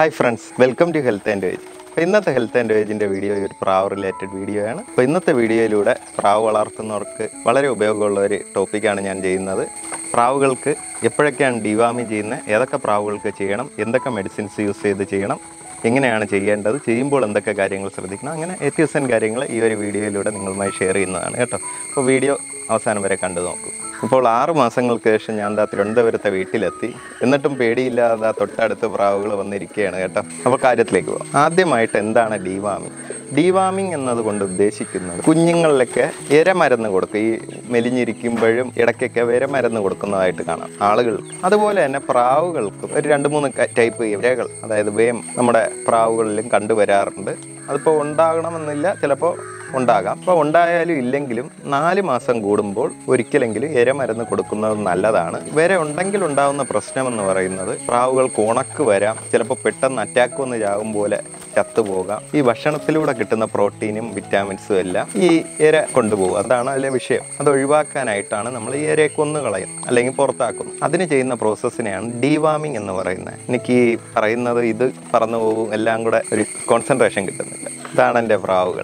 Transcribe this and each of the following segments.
hi friends welcome to health and veg അപ്പോൾ ഇന്നത്തെ health and വേജിൻ്റെ video ഒരു പ്രാവ് റിലേറ്റഡ് വീഡിയോ ആണ് അപ്പോൾ ഇന്നത്തെ വീഡിയോയിലൂടെ പ്രാവ് വളർത്തുന്നവർക്ക് വളരെ ഉപയോഗമുള്ള ഒരു ടോപ്പിക്കാണ് ഞാൻ ചെയ്യുന്നത് പ്രാവുകൾക്ക് എപ്പോഴൊക്കെയാണ് ഡിവാമി ചെയ്യുന്നത് ഏതൊക്കെ പ്രാവുകൾക്ക് ചെയ്യണം എന്തൊക്കെ മെഡിസിൻസ് യൂസ് ചെയ്ത് ചെയ്യണം എങ്ങനെയാണ് ചെയ്യേണ്ടത് ചെയ്യുമ്പോൾ എന്തൊക്കെ കാര്യങ്ങൾ ശ്രദ്ധിക്കണം അങ്ങനെ എൻ കാര്യങ്ങൾ ഈ ഒരു വീഡിയോയിലൂടെ നിങ്ങളുമായി ഷെയർ ചെയ്യുന്നതാണ് കേട്ടോ അപ്പോൾ വീഡിയോ അവസാനം വരെ കണ്ടു നോക്കൂ ഇപ്പോൾ ആറ് മാസങ്ങൾക്ക് ശേഷം ഞാൻ ദാ തിരുവനന്തപുരത്തെ വീട്ടിലെത്തി എന്നിട്ടും പേടിയില്ലാതെ ആ തൊട്ടടുത്ത് പ്രാവുകൾ വന്നിരിക്കുകയാണ് കേട്ടോ അപ്പോൾ കാര്യത്തിലേക്ക് പോകാം ആദ്യമായിട്ട് എന്താണ് ഡീവാമിങ് ഡീവാമിങ് എന്നതുകൊണ്ട് ഉദ്ദേശിക്കുന്നത് കുഞ്ഞുങ്ങളിലൊക്കെ ഇരമരുന്ന് കൊടുക്കും ഈ മെലിഞ്ഞിരിക്കുമ്പോഴും ഇടയ്ക്കൊക്കെ വിരമരുന്ന് കൊടുക്കുന്നതായിട്ട് കാണാം ആളുകൾ അതുപോലെ തന്നെ പ്രാവുകൾക്ക് ഒരു രണ്ട് മൂന്ന് ടൈപ്പ് ഇരകൾ അതായത് വേം നമ്മുടെ പ്രാവുകളിലും കണ്ടുവരാറുണ്ട് അതിപ്പോൾ ഉണ്ടാകണമെന്നില്ല ചിലപ്പോൾ ഉണ്ടാകാം അപ്പോൾ ഉണ്ടായാലും ഇല്ലെങ്കിലും നാല് മാസം കൂടുമ്പോൾ ഒരിക്കലെങ്കിലും ഇരമരുന്ന് കൊടുക്കുന്നത് നല്ലതാണ് വരെ ഉണ്ടെങ്കിൽ ഉണ്ടാകുന്ന പ്രശ്നം എന്ന് പറയുന്നത് പ്രാവുകൾക്ക് ഉണക്ക് വരാം ചിലപ്പോൾ പെട്ടെന്ന് അറ്റാക്ക് വന്ന് ചാകും പോലെ ചത്തുപോകാം ഈ ഭക്ഷണത്തിലൂടെ കിട്ടുന്ന പ്രോട്ടീനും വിറ്റാമിൻസും എല്ലാം ഈ ഇര കൊണ്ടുപോകും അതാണ് അതിലെ വിഷയം അത് ഒഴിവാക്കാനായിട്ടാണ് നമ്മൾ ഈ ഇരയെ കൊന്നു കളയും അല്ലെങ്കിൽ പുറത്താക്കുന്നു അതിന് ചെയ്യുന്ന പ്രോസസ്സിനെയാണ് ഡീവാമിങ് എന്ന് പറയുന്നത് എനിക്ക് ഈ പറയുന്നത് ഇത് പറന്നു പോകും എല്ലാം കൂടെ ഒരു കോൺസെൻട്രേഷൻ കിട്ടുന്നില്ല ഇതാണ് എൻ്റെ പ്രാവുകൾ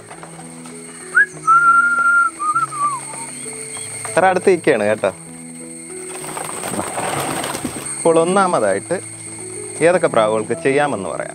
അത്ര അടുത്ത് നിൽക്കുകയാണ് കേട്ടോ ഇപ്പോൾ ഒന്നാമതായിട്ട് ഏതൊക്കെ പ്രാവുകൾക്ക് ചെയ്യാമെന്ന് പറയാം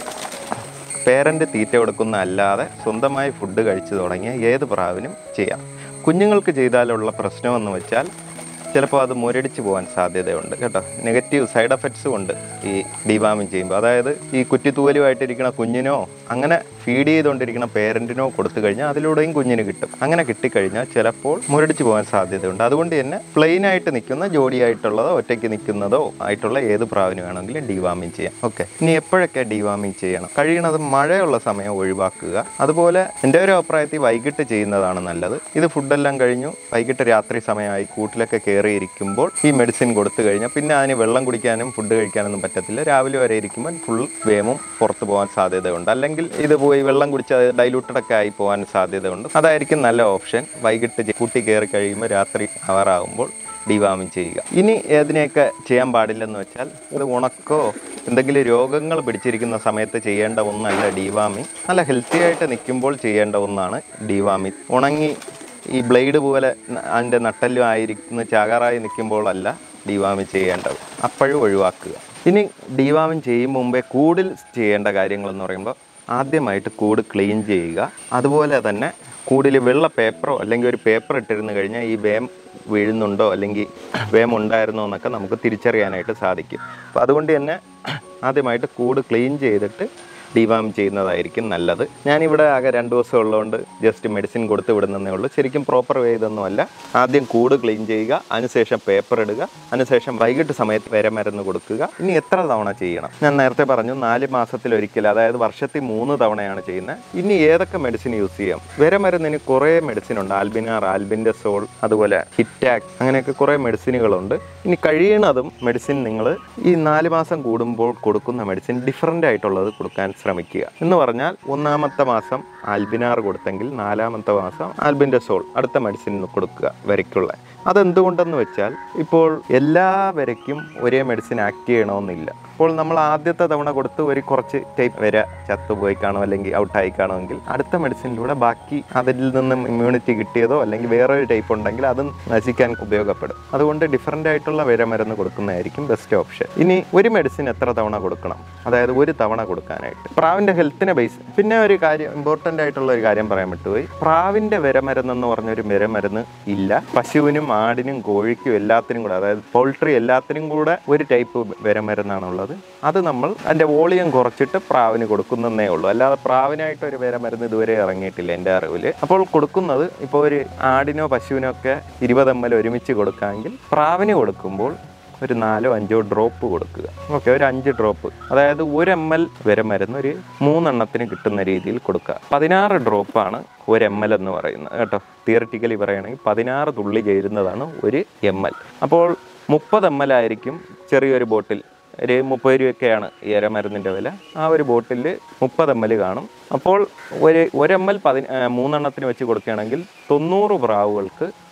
പേരൻ്റ് തീറ്റ കൊടുക്കുന്ന അല്ലാതെ സ്വന്തമായി ഫുഡ് കഴിച്ചു തുടങ്ങിയ ഏത് പ്രാവിനും ചെയ്യാം കുഞ്ഞുങ്ങൾക്ക് ചെയ്താലുള്ള പ്രശ്നമെന്ന് വെച്ചാൽ ചിലപ്പോൾ അത് മുരടിച്ച് പോകാൻ സാധ്യതയുണ്ട് കേട്ടോ നെഗറ്റീവ് സൈഡ് എഫക്ട്സും ഉണ്ട് ഈ ഡിവാമിങ് ചെയ്യുമ്പോൾ അതായത് ഈ കുറ്റിത്തൂവലുമായിട്ടിരിക്കുന്ന കുഞ്ഞിനോ അങ്ങനെ ഫീഡ് ചെയ്തുകൊണ്ടിരിക്കുന്ന പേരൻറ്റിനോ കൊടുത്തു കഴിഞ്ഞാൽ അതിലൂടെയും കുഞ്ഞിന് കിട്ടും അങ്ങനെ കിട്ടിക്കഴിഞ്ഞാൽ ചിലപ്പോൾ മുരടിച്ച് പോകാൻ സാധ്യതയുണ്ട് അതുകൊണ്ട് തന്നെ പ്ലെയിൻ ആയിട്ട് നിൽക്കുന്ന ജോഡിയായിട്ടുള്ളതോ ഒറ്റയ്ക്ക് നിൽക്കുന്നതോ ആയിട്ടുള്ള ഏത് പ്രാവിന് വേണമെങ്കിലും ഡിവാമിങ് ചെയ്യാം ഓക്കെ ഇനി എപ്പോഴൊക്കെ ഡിവാമിങ് ചെയ്യണം കഴിയണത് മഴയുള്ള സമയം ഒഴിവാക്കുക അതുപോലെ എൻ്റെ ഒരു അഭിപ്രായത്തിൽ വൈകിട്ട് ചെയ്യുന്നതാണ് നല്ലത് ഇത് ഫുഡെല്ലാം കഴിഞ്ഞു വൈകിട്ട് രാത്രി സമയമായി കൂട്ടിലൊക്കെ കയറിയിരിക്കുമ്പോൾ ഈ മെഡിസിൻ കൊടുത്തു കഴിഞ്ഞാൽ പിന്നെ അതിന് വെള്ളം കുടിക്കാനും ഫുഡ് കഴിക്കാനൊന്നും പറ്റത്തില്ല രാവിലെ വരെ ഇരിക്കുമ്പോൾ ഫുൾ വേമും പുറത്ത് പോകാൻ സാധ്യതയുണ്ട് അല്ലെങ്കിൽ ഇത് പോയി വെള്ളം കുടിച്ച് ഡൈലൂട്ടഡ് ഒക്കെ ആയി പോകാൻ സാധ്യതയുണ്ട് അതായിരിക്കും നല്ല ഓപ്ഷൻ വൈകിട്ട് ജെ- കൂട്ടി കയറി കഴിയുമ്പോൾ രാത്രി അവറാകുമ്പോൾ ഡിവാമിങ് ചെയ്യുക ഇനി ഏതിനെയൊക്കെ ചെയ്യാൻ പാടില്ലെന്ന് വെച്ചാൽ ഇത് ഉണക്കോ എന്തെങ്കിലും രോഗങ്ങൾ പിടിച്ചിരിക്കുന്ന സമയത്ത് ചെയ്യേണ്ട ഒന്നല്ല ഡിവാമിങ് നല്ല ഹെൽത്തി ആയിട്ട് നിൽക്കുമ്പോൾ ചെയ്യേണ്ട ഒന്നാണ് ഡിവാമിങ് ഉണങ്ങി ഈ ബ്ലേഡ് പോലെ ന- അതിൻ്റെ നട്ടെല്ലും ആയിരിക്കുന്ന ചാകാറായി നിൽക്കുമ്പോഴല്ല ഡിവാമിങ് ചെയ്യേണ്ടത് അപ്പോഴും ഒഴിവാക്കുക ഇനി ഡിവാമിങ് ചെയ്യും മുമ്പേ കൂടുതൽ ചെയ്യേണ്ട കാര്യങ്ങളെന്ന് പറയുമ്പോൾ ആദ്യമായിട്ട് കൂട് ക്ലീൻ ചെയ്യുക അതുപോലെ തന്നെ കൂടിൽ വെള്ള പേപ്പറോ അല്ലെങ്കിൽ ഒരു പേപ്പർ ഇട്ടിരുന്ന് കഴിഞ്ഞാൽ ഈ വേം വീഴുന്നുണ്ടോ അല്ലെങ്കിൽ വേം ഉണ്ടായിരുന്നോ എന്നൊക്കെ നമുക്ക് തിരിച്ചറിയാനായിട്ട് സാധിക്കും അപ്പോൾ അതുകൊണ്ട് തന്നെ ആദ്യമായിട്ട് കൂട് ക്ലീൻ ചെയ്തിട്ട് ഡിവാം ചെയ്യുന്നതായിരിക്കും നല്ലത് ഞാനിവിടെ ആകെ രണ്ട് ദിവസം ഉള്ളതുകൊണ്ട് ജസ്റ്റ് മെഡിസിൻ കൊടുത്ത് വിടുന്നതേ ഉള്ളൂ ശരിക്കും പ്രോപ്പർ വേ ഇതൊന്നുമല്ല ആദ്യം കൂട് ക്ലീൻ ചെയ്യുക അതിനുശേഷം പേപ്പർ ഇടുക അതിനുശേഷം വൈകിട്ട് സമയത്ത് വിരമരുന്ന് കൊടുക്കുക ഇനി എത്ര തവണ ചെയ്യണം ഞാൻ നേരത്തെ പറഞ്ഞു നാല് മാസത്തിൽ ഒരിക്കൽ അതായത് വർഷത്തിൽ മൂന്ന് തവണയാണ് ചെയ്യുന്നത് ഇനി ഏതൊക്കെ മെഡിസിൻ യൂസ് ചെയ്യാം വിരമരുന്നിന് കുറേ മെഡിസിൻ ഉണ്ട് ആൽബിനാർ ആൽബിൻ്റെ സോൾ അതുപോലെ ഹിറ്റാക് അങ്ങനെയൊക്കെ കുറേ മെഡിസിനുകളുണ്ട് ഇനി കഴിയണതും മെഡിസിൻ നിങ്ങൾ ഈ നാല് മാസം കൂടുമ്പോൾ കൊടുക്കുന്ന മെഡിസിൻ ഡിഫറൻ്റ് ആയിട്ടുള്ളത് കൊടുക്കാൻ ശ്രമിക്കുക എന്ന് പറഞ്ഞാൽ ഒന്നാമത്തെ മാസം ആൽബിനാർ കൊടുത്തെങ്കിൽ നാലാമത്തെ മാസം ആൽബിൻ്റെ സോൾ അടുത്ത മെഡിസിൻ കൊടുക്കുക വരയ്ക്കുള്ള അതെന്തുകൊണ്ടെന്ന് വെച്ചാൽ ഇപ്പോൾ എല്ലാ വരയ്ക്കും ഒരേ മെഡിസിൻ ആക്ട് ചെയ്യണമെന്നില്ല അപ്പോൾ നമ്മൾ ആദ്യത്തെ തവണ കൊടുത്ത് ഒരു കുറച്ച് ടൈപ്പ് വര ചത്തുപോയി കാണും അല്ലെങ്കിൽ ഔട്ടായി കാണുമെങ്കിൽ അടുത്ത മെഡിസിനിലൂടെ ബാക്കി അതിൽ നിന്നും ഇമ്മ്യൂണിറ്റി കിട്ടിയതോ അല്ലെങ്കിൽ വേറൊരു ടൈപ്പ് ഉണ്ടെങ്കിൽ അതും നശിക്കാൻ ഉപയോഗപ്പെടും അതുകൊണ്ട് ഡിഫറൻ്റ് ആയിട്ടുള്ള വര മരുന്ന് കൊടുക്കുന്നതായിരിക്കും ബെസ്റ്റ് ഓപ്ഷൻ ഇനി ഒരു മെഡിസിൻ എത്ര തവണ കൊടുക്കണം അതായത് ഒരു തവണ കൊടുക്കാനായിട്ട് പ്രാവിൻ്റെ ഹെൽത്തിനെ ബേസ് പിന്നെ ഒരു കാര്യം ഇമ്പോർട്ടൻ്റ് ആയിട്ടുള്ള ഒരു കാര്യം പറയാൻ വിട്ടുപോയി പ്രാവിൻ്റെ വിരമരുന്ന് എന്ന് പറഞ്ഞൊരു വിരമരുന്ന് ഇല്ല പശുവിനും ആടിനും കോഴിക്കും എല്ലാത്തിനും കൂടെ അതായത് പോൾട്രി എല്ലാത്തിനും കൂടെ ഒരു ടൈപ്പ് വിരമരുന്നാണുള്ളത് അത് നമ്മൾ അതിൻ്റെ വോളിയം കുറച്ചിട്ട് പ്രാവിന് കൊടുക്കുന്നതേ ഉള്ളൂ അല്ലാതെ പ്രാവിനായിട്ട് ഒരു വിരമരുന്ന് ഇതുവരെ ഇറങ്ങിയിട്ടില്ല എൻ്റെ അറിവിൽ അപ്പോൾ കൊടുക്കുന്നത് ഇപ്പോൾ ഒരു ആടിനോ പശുവിനോ ഒക്കെ ഇരുപത് എം എൽ ഒരുമിച്ച് കൊടുക്കാമെങ്കിൽ പ്രാവിന് കൊടുക്കുമ്പോൾ ഒരു നാലോ അഞ്ചോ ഡ്രോപ്പ് കൊടുക്കുക ഓക്കെ ഒരു അഞ്ച് ഡ്രോപ്പ് അതായത് ഒരു എം എൽ വരെ മരുന്ന് ഒരു മൂന്നെണ്ണത്തിന് കിട്ടുന്ന രീതിയിൽ കൊടുക്കുക പതിനാറ് ഡ്രോപ്പാണ് ഒരു എം എൽ എന്ന് പറയുന്നത് കേട്ടോ തിയററ്റിക്കലി പറയുകയാണെങ്കിൽ പതിനാറ് തുള്ളി ചേരുന്നതാണ് ഒരു എം എൽ അപ്പോൾ മുപ്പത് എം എൽ ആയിരിക്കും ചെറിയൊരു ബോട്ടിൽ ഒരു മുപ്പത് രൂപയൊക്കെയാണ് ഈ ഇരമരുന്നിൻ്റെ വില ആ ഒരു ബോട്ടിൽ മുപ്പത് എം എൽ കാണും അപ്പോൾ ഒരു ഒരു എം എൽ പതി ആ, മൂന്നെണ്ണത്തിന് വെച്ച് കൊടുക്കുകയാണെങ്കിൽ തൊണ്ണൂറ് പ്രാവുകൾക്ക്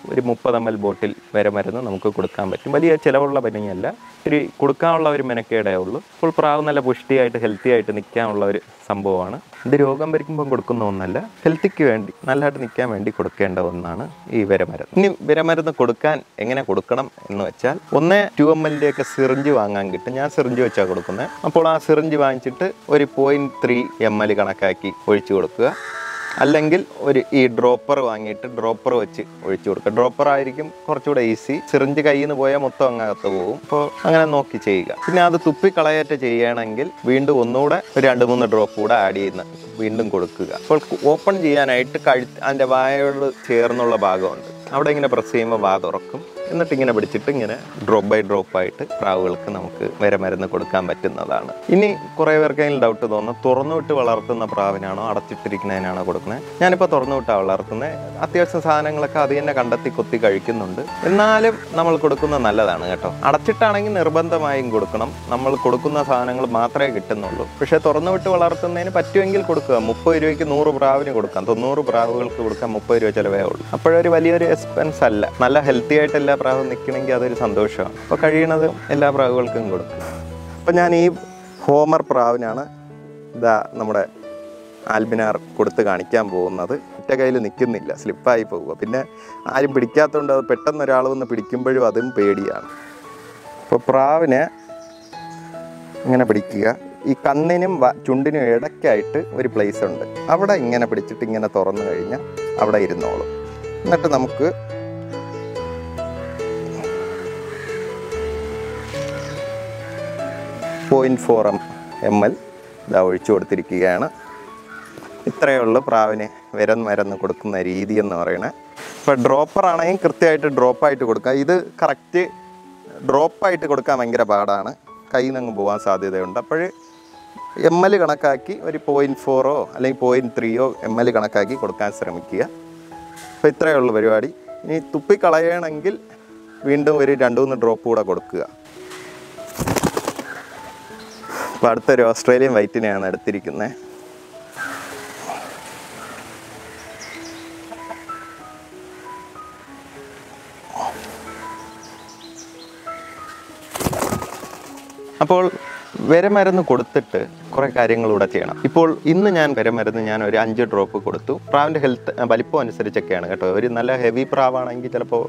ഒരു മുപ്പത് എം എൽ ബോട്ടിൽ വരെ മരുന്ന് നമുക്ക് കൊടുക്കാൻ പറ്റും വലിയ ചിലവുള്ള പനിയല്ല ഒരു കൊടുക്കാനുള്ള ഒരു മെനക്കേടേ ഉള്ളൂ അപ്പോൾ പ്രാവ് നല്ല പുഷ്ടിയായിട്ട് ഹെൽത്തി ആയിട്ട് നിൽക്കാനുള്ള ഒരു സംഭവമാണ് ഇത് രോഗം വരിക്കുമ്പം കൊടുക്കുന്ന ഒന്നല്ല ഹെൽത്തിക്ക് വേണ്ടി നല്ലതായിട്ട് നിൽക്കാൻ വേണ്ടി കൊടുക്കേണ്ട ഒന്നാണ് ഈ വിരമരുന്ന് ഇനി വിരമരുന്ന് കൊടുക്കാൻ എങ്ങനെ കൊടുക്കണം എന്ന് വെച്ചാൽ ഒന്ന് ടു എം എല്ലിൻ്റെ ഒക്കെ സിറിഞ്ച് വാങ്ങാൻ കിട്ടും ഞാൻ സിറിഞ്ച് വെച്ചാണ് കൊടുക്കുന്നത് അപ്പോൾ ആ സിറിഞ്ച് വാങ്ങിച്ചിട്ട് ഒരു പോയിൻറ്റ് ത്രീ എം എൽ കണക്കാക്കി ഒഴിച്ചു കൊടുക്കുക അല്ലെങ്കിൽ ഒരു ഈ ഡ്രോപ്പർ വാങ്ങിയിട്ട് ഡ്രോപ്പർ വെച്ച് ഒഴിച്ചു കൊടുക്കുക ഡ്രോപ്പർ ആയിരിക്കും കുറച്ചുകൂടെ ഈസി സിറിഞ്ച് കയ്യിൽ നിന്ന് പോയാൽ മൊത്തം അങ്ങകത്ത് പോകും അപ്പോൾ അങ്ങനെ നോക്കി ചെയ്യുക പിന്നെ അത് തുപ്പി കളയാറ്റ് ചെയ്യണമെങ്കിൽ വീണ്ടും ഒന്നുകൂടെ ഒരു രണ്ട് മൂന്ന് ഡ്രോപ്പ് കൂടെ ആഡ് ചെയ്യുന്ന വീണ്ടും കൊടുക്കുക അപ്പോൾ ഓപ്പൺ ചെയ്യാനായിട്ട് കഴുത്ത് അതിൻ്റെ വായോട് ചേർന്നുള്ള ഭാഗമുണ്ട് അവിടെ ഇങ്ങനെ പ്രസ് ചെയ്യുമ്പോൾ വാ തുറക്കും എന്നിട്ട് ഇങ്ങനെ പിടിച്ചിട്ട് ഇങ്ങനെ ഡ്രോപ്പ് ബൈ ഡ്രോപ്പ് ആയിട്ട് പ്രാവുകൾക്ക് നമുക്ക് വരെ മരുന്ന് കൊടുക്കാൻ പറ്റുന്നതാണ് ഇനി കുറേ പേർക്കെങ്കിലും ഡൗട്ട് തോന്നും തുറന്നു വിട്ട് വളർത്തുന്ന പ്രാവിനാണോ അടച്ചിട്ടിരിക്കുന്നതിനാണോ കൊടുക്കുന്നത് ഞാനിപ്പോൾ തുറന്നു വിട്ടാണ് വളർത്തുന്നത് അത്യാവശ്യം സാധനങ്ങളൊക്കെ അത് തന്നെ കണ്ടെത്തി കൊത്തി കഴിക്കുന്നുണ്ട് എന്നാലും നമ്മൾ കൊടുക്കുന്നത് നല്ലതാണ് കേട്ടോ അടച്ചിട്ടാണെങ്കിൽ നിർബന്ധമായും കൊടുക്കണം നമ്മൾ കൊടുക്കുന്ന സാധനങ്ങൾ മാത്രമേ കിട്ടുന്നുള്ളൂ പക്ഷേ തുറന്നു വിട്ട് വളർത്തുന്നതിന് പറ്റുമെങ്കിൽ കൊടുക്കുക മുപ്പത് രൂപയ്ക്ക് നൂറ് പ്രാവിന് കൊടുക്കാം തൊണ്ണൂറ് പ്രാവുകൾക്ക് കൊടുക്കാൻ മുപ്പത് രൂപ ചിലവേ ഉള്ളൂ അപ്പോഴൊരു വലിയൊരു എക്സ്പെൻസ് അല്ല നല്ല ഹെൽത്തി ആയിട്ട് എല്ലാ പ്രാവും നിൽക്കണമെങ്കിൽ അതൊരു സന്തോഷമാണ് അപ്പോൾ കഴിയണത് എല്ലാ പ്രാവുകൾക്കും കൊടുക്കും അപ്പോൾ ഞാൻ ഈ ഹോമർ പ്രാവിനാണ് ഇതാ നമ്മുടെ ആൽബിനാർ കൊടുത്ത് കാണിക്കാൻ പോകുന്നത് ഒറ്റ കയ്യിൽ നിൽക്കുന്നില്ല സ്ലിപ്പായി പോവുക പിന്നെ ആരും പിടിക്കാത്തതുകൊണ്ട് അത് പെട്ടെന്ന് ഒരാൾ വന്ന് പിടിക്കുമ്പോഴും അതും പേടിയാണ് അപ്പോൾ പ്രാവിനെ ഇങ്ങനെ പിടിക്കുക ഈ കണ്ണിനും വ- ചുണ്ടിനും ഇടയ്ക്കായിട്ട് ഒരു പ്ലേസ് ഉണ്ട് അവിടെ ഇങ്ങനെ പിടിച്ചിട്ട് ഇങ്ങനെ തുറന്നു കഴിഞ്ഞാൽ അവിടെ ഇരുന്നോളും എന്നിട്ട് നമുക്ക് point four M M L ഇതാ ഒഴിച്ചു കൊടുത്തിരിക്കുകയാണ് ഇത്രയേ ഉള്ളൂ പ്രാവിന് വിരം മരുന്ന് കൊടുക്കുന്ന രീതി എന്ന് പറയണത് ഇപ്പോൾ ഡ്രോപ്പർ ആണെങ്കിൽ കൃത്യമായിട്ട് ഡ്രോപ്പായിട്ട് കൊടുക്കുക ഇത് കറക്റ്റ് ഡ്രോപ്പായിട്ട് കൊടുക്കാൻ ഭയങ്കര പാടാണ് കയ്യിൽ നിന്ന് അങ്ങ് പോകാൻ സാധ്യതയുണ്ട് അപ്പോൾ എം എൽ കണക്കാക്കി ഒരു പോയിൻറ്റ് ഫോറോ അല്ലെങ്കിൽ പോയിൻറ്റ് ത്രീയോ എം എൽ കണക്കാക്കി കൊടുക്കാൻ ശ്രമിക്കുക അപ്പോൾ ഇത്രയേ ഉള്ളൂ പരിപാടി ഇനി തുപ്പിക്കളയണമെങ്കിൽ വീണ്ടും ഒരു രണ്ട് മൂന്ന് ഡ്രോപ്പ് കൂടെ കൊടുക്കുക അപ്പോൾ അടുത്തൊരു ഓസ്ട്രേലിയൻ വൈറ്റിനെയാണ് എടുത്തിരിക്കുന്നത് അപ്പോൾ വിരമരുന്ന് കൊടുത്തിട്ട് കുറേ കാര്യങ്ങളൂടെ ചെയ്യണം ഇപ്പോൾ ഇന്ന് ഞാൻ വിരമരുന്ന് ഞാൻ ഒരു അഞ്ച് ഡ്രോപ്പ് കൊടുത്തു പ്രാവിൻ്റെ ഹെൽത്ത് വലിപ്പം അനുസരിച്ചൊക്കെയാണ് കേട്ടോ ഒരു നല്ല ഹെവി പ്രാവാണെങ്കിൽ ചിലപ്പോൾ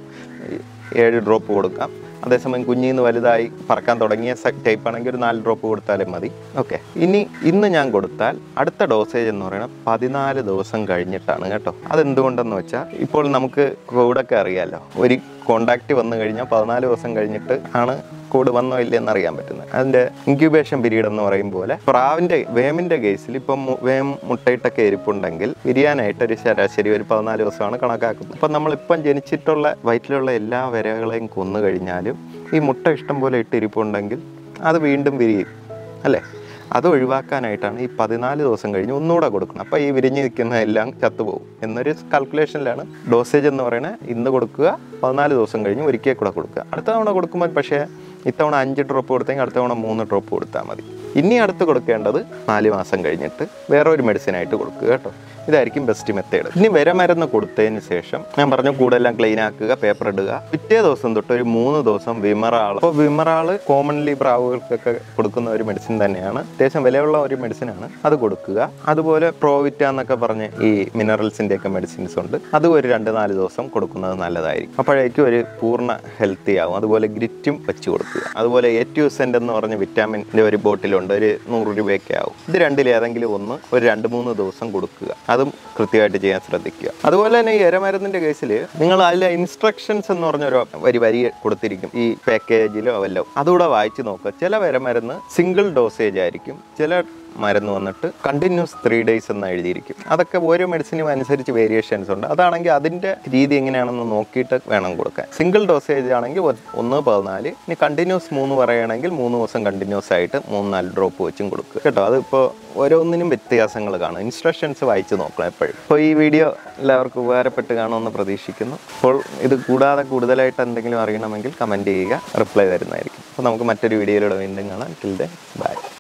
ഏഴ് ഡ്രോപ്പ് കൊടുക്കാം അതേസമയം കുഞ്ഞിൽ നിന്ന് വലുതായി പറക്കാൻ തുടങ്ങിയ ടൈപ്പ് ആണെങ്കിൽ ഒരു നാല് ഡ്രോപ്പ് കൊടുത്താലും മതി ഓക്കെ ഇനി ഇന്ന് ഞാൻ കൊടുത്താൽ അടുത്ത ഡോസേജ് എന്ന് പറയുന്നത് പതിനാല് ദിവസം കഴിഞ്ഞിട്ടാണ് കേട്ടോ അതെന്തുകൊണ്ടെന്ന് വെച്ചാൽ ഇപ്പോൾ നമുക്ക് കോവിഡൊക്കെ അറിയാമല്ലോ ഒരു കോണ്ടാക്റ്റ് വന്നു കഴിഞ്ഞാൽ പതിനാല് ദിവസം കഴിഞ്ഞിട്ട് ആണ് കോഡ് വന്നോ ഇല്ലേ എന്ന് അറിയാൻ പറ്റുന്നത് അതിൻ്റെ ഇൻക്യുബേഷൻ പീരീഡ് എന്ന് പറയും പോലെ പ്രാവിൻ്റെ വേമിൻ്റെ കേസിൽ ഇപ്പം മു- വേം മുട്ടയിട്ടൊക്കെ ഇരിപ്പുണ്ടെങ്കിൽ വിരിയാനായിട്ട് ഒരു ശരാശരി ഒരു പതിനാല് ദിവസമാണ് കണക്കാക്കുന്നത് അപ്പം നമ്മളിപ്പം ജനിച്ചിട്ടുള്ള വയറ്റിലുള്ള എല്ലാ വരകളെയും കൊന്നു കഴിഞ്ഞാലും ഈ മുട്ട ഇഷ്ടം പോലെ ഇട്ടിരിപ്പുണ്ടെങ്കിൽ അത് വീണ്ടും വിരിയും അല്ലേ അത് ഒഴിവാക്കാനായിട്ടാണ് ഈ പതിനാല് ദിവസം കഴിഞ്ഞ് ഒന്നുകൂടെ കൊടുക്കണം അപ്പോൾ ഈ വിരിഞ്ഞ് നിൽക്കുന്ന എല്ലാം ചത്തുപോകും എന്നൊരു കാൽക്കുലേഷനിലാണ് ഡോസേജ് എന്ന് പറയുന്നത് ഇന്ന് കൊടുക്കുക പതിനാല് ദിവസം കഴിഞ്ഞ് ഒരിക്കൽ കൂടെ കൊടുക്കുക അടുത്ത തവണ കൊടുക്കുമ്പോൾ പക്ഷേ ഇത്തവണ അഞ്ച് ഡ്രോപ്പ് കൊടുത്തെങ്കിൽ അടുത്ത തവണ മൂന്ന് ഡ്രോപ്പ് കൊടുത്താൽ മതി ഇനി അടുത്ത് കൊടുക്കേണ്ടത് നാല് മാസം കഴിഞ്ഞിട്ട് വേറെ ഒരു മെഡിസിൻ ആയിട്ട് കൊടുക്കുക കേട്ടോ ഇതായിരിക്കും ബെസ്റ്റ് മെത്തേഡ് ഇനി വര മരുന്ന് കൊടുത്തതിന് ശേഷം ഞാൻ പറഞ്ഞു കൂടെല്ലാം ക്ലീൻ ആക്കുക പേപ്പർ ഇടുക പിറ്റേ ദിവസം തൊട്ട് ഒരു മൂന്ന് ദിവസം വിമറാൾ അപ്പോൾ വിമറാൾ കോമൺലി പ്രാവുകൾക്കൊക്കെ കൊടുക്കുന്ന ഒരു മെഡിസിൻ തന്നെയാണ് അത്യാവശ്യം വിലയുള്ള ഒരു മെഡിസിനാണ് അത് കൊടുക്കുക അതുപോലെ പ്രോവിറ്റ എന്നൊക്കെ പറഞ്ഞ് ഈ മിനറൽസിൻ്റെ ഒക്കെ മെഡിസിൻസ് ഉണ്ട് അതും ഒരു രണ്ട് നാല് ദിവസം കൊടുക്കുന്നത് നല്ലതായിരിക്കും അപ്പോഴേക്കും ഒരു പൂർണ്ണ ഹെൽത്തി ആവും അതുപോലെ ഗ്രിറ്റും വെച്ച് കൊടുക്കുക അതുപോലെ എറ്റ്യൂസെൻ്റ് എന്ന് പറഞ്ഞ വിറ്റാമിൻ്റെ ഒരു ബോട്ടിലുണ്ട് ഒരു നൂറ് രൂപയൊക്കെ ആവും ഇത് രണ്ടിലേതെങ്കിലും ഒന്ന് ഒരു രണ്ട് മൂന്ന് ദിവസം കൊടുക്കുക അതും കൃത്യമായിട്ട് ചെയ്യാൻ ശ്രദ്ധിക്കുക അതുപോലെ തന്നെ ഈ എരമരുന്നിൻ്റെ കേസിൽ നിങ്ങൾ അതിലെ ഇൻസ്ട്രക്ഷൻസ് എന്ന് പറഞ്ഞൊരു വരി വരി കൊടുത്തിരിക്കും ഈ പാക്കേജിലോ വല്ലോ അതുകൂടെ വായിച്ച് നോക്കുക ചില വരമരുന്ന് സിംഗിൾ ഡോസേജ് ആയിരിക്കും ചില മരുന്ന് വന്നിട്ട് കണ്ടിന്യൂസ് ത്രീ ഡേയ്സ് എന്ന് എഴുതിയിരിക്കും അതൊക്കെ ഓരോ മെഡിസിനും അനുസരിച്ച് വേരിയേഷൻസ് ഉണ്ട് അതാണെങ്കിൽ അതിൻ്റെ രീതി എങ്ങനെയാണെന്ന് നോക്കിയിട്ട് വേണം കൊടുക്കാൻ സിംഗിൾ ഡോസേജ് ആണെങ്കിൽ ഒ- ഒന്ന് പതിനാല് ഇനി കണ്ടിന്യൂസ് മൂന്ന് പറയുകയാണെങ്കിൽ മൂന്ന് ദിവസം കണ്ടിന്യൂസ് ആയിട്ട് മൂന്ന് നാല് ഡ്രോപ്പ് വെച്ചും കൊടുക്കുക കേട്ടോ അതിപ്പോൾ ഓരോന്നിനും വ്യത്യാസങ്ങൾ കാണും ഇൻസ്ട്രക്ഷൻസ് വായിച്ച് നോക്കണം എപ്പോഴും അപ്പോൾ ഈ വീഡിയോ എല്ലാവർക്കും ഉപകാരപ്പെട്ട് കാണുമെന്ന് പ്രതീക്ഷിക്കുന്നു അപ്പോൾ ഇത് കൂടാതെ കൂടുതലായിട്ട് എന്തെങ്കിലും അറിയണമെങ്കിൽ കമൻറ്റ് ചെയ്യുക റിപ്ലൈ തരുന്നതായിരിക്കും അപ്പോൾ നമുക്ക് മറ്റൊരു വീഡിയോയിലൂടെ വീണ്ടും കാണാം ടിൽ ദെൻ ബൈ